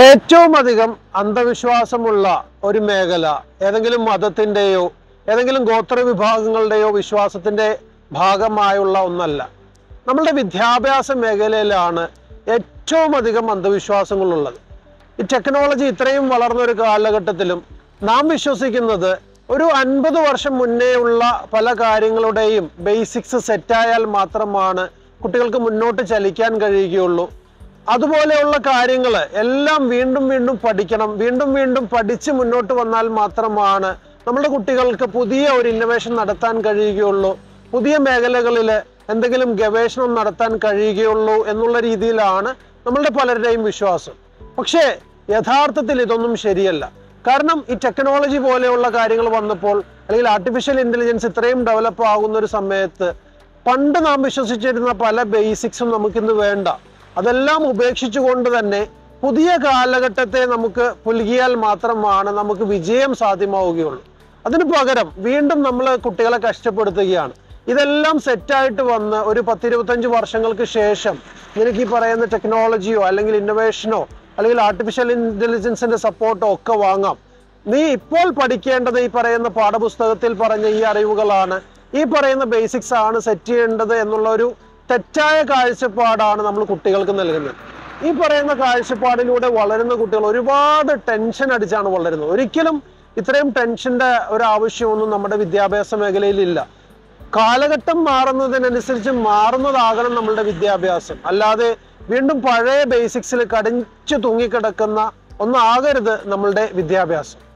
ഏറ്റവും അധികം അന്ധവിശ്വാസമുള്ള ഒരു മേഖല ഏതെങ്കിലും മതത്തിൻ്റെയോ ഏതെങ്കിലും ഗോത്ര വിഭാഗങ്ങളുടെയോ വിശ്വാസത്തിൻ്റെ ഭാഗമായുള്ള ഒന്നല്ല നമ്മളുടെ വിദ്യാഭ്യാസ മേഖലയിലാണ് ഏറ്റവും അധികം അന്ധവിശ്വാസങ്ങളുള്ളത് ഈ ടെക്നോളജി ഇത്രയും വളർന്ന ഒരു കാലഘട്ടത്തിലും നാം വിശ്വസിക്കുന്നത് ഒരു അൻപത് വർഷം മുന്നേ ഉള്ള പല കാര്യങ്ങളുടെയും ബേസിക്സ് സെറ്റായാൽ മാത്രമാണ് കുട്ടികൾക്ക് മുന്നോട്ട് ചലിക്കാൻ കഴിയുകയുള്ളൂ അതുപോലെയുള്ള കാര്യങ്ങൾ എല്ലാം വീണ്ടും വീണ്ടും പഠിക്കണം വീണ്ടും വീണ്ടും പഠിച്ച് മുന്നോട്ട് വന്നാൽ മാത്രമാണ് നമ്മുടെ കുട്ടികൾക്ക് പുതിയ ഒരു ഇന്നോവേഷൻ നടത്താൻ കഴിയുകയുള്ളൂ പുതിയ മേഖലകളിൽ എന്തെങ്കിലും ഗവേഷണം നടത്താൻ കഴിയുകയുള്ളൂ എന്നുള്ള രീതിയിലാണ് നമ്മളുടെ പലരുടെയും വിശ്വാസം പക്ഷേ യഥാർത്ഥത്തിൽ ഇതൊന്നും ശരിയല്ല കാരണം ഈ ടെക്നോളജി പോലെയുള്ള കാര്യങ്ങൾ വന്നപ്പോൾ അല്ലെങ്കിൽ ആർട്ടിഫിഷ്യൽ ഇന്റലിജൻസ് ഇത്രയും ഡെവലപ്പ് ആകുന്ന ഒരു സമയത്ത് പണ്ട് നാം വിശ്വസിച്ചിരുന്ന പല ബേസിക്സും നമുക്കിന്ന് വേണ്ട അതെല്ലാം ഉപേക്ഷിച്ചുകൊണ്ട് തന്നെ പുതിയ കാലഘട്ടത്തെ നമുക്ക് പുലുകിയാൽ മാത്രമാണ് നമുക്ക് വിജയം സാധ്യമാവുകയുള്ളൂ അതിന് പകരം വീണ്ടും നമ്മൾ കുട്ടികളെ കഷ്ടപ്പെടുത്തുകയാണ് ഇതെല്ലാം സെറ്റായിട്ട് വന്ന് ഒരു പത്തിരുപത്തഞ്ച് വർഷങ്ങൾക്ക് ശേഷം നിനക്ക് ഈ പറയുന്ന ടെക്നോളജിയോ അല്ലെങ്കിൽ ഇന്നോവേഷനോ അല്ലെങ്കിൽ ആർട്ടിഫിഷ്യൽ ഇന്റലിജൻസിന്റെ സപ്പോർട്ടോ ഒക്കെ വാങ്ങാം നീ ഇപ്പോൾ പഠിക്കേണ്ടത് ഈ പറയുന്ന പാഠപുസ്തകത്തിൽ പറഞ്ഞ ഈ അറിവുകളാണ് ഈ പറയുന്ന ബേസിക്സ് ആണ് സെറ്റ് ചെയ്യേണ്ടത് എന്നുള്ള ഒരു തെറ്റായ കാഴ്ചപ്പാടാണ് നമ്മൾ കുട്ടികൾക്ക് നൽകുന്നത് ഈ പറയുന്ന കാഴ്ചപ്പാടിലൂടെ വളരുന്ന കുട്ടികൾ ഒരുപാട് ടെൻഷൻ അടിച്ചാണ് വളരുന്നത് ഒരിക്കലും ഇത്രയും ടെൻഷന്റെ ഒരു ആവശ്യമൊന്നും നമ്മുടെ വിദ്യാഭ്യാസ മേഖലയിൽ ഇല്ല കാലഘട്ടം മാറുന്നതിനനുസരിച്ച് മാറുന്നതാകണം നമ്മളുടെ വിദ്യാഭ്യാസം അല്ലാതെ വീണ്ടും പഴയ ബേസിക്സിൽ കടിച്ചു തൂങ്ങിക്കിടക്കുന്ന ഒന്നാകരുത് നമ്മളുടെ വിദ്യാഭ്യാസം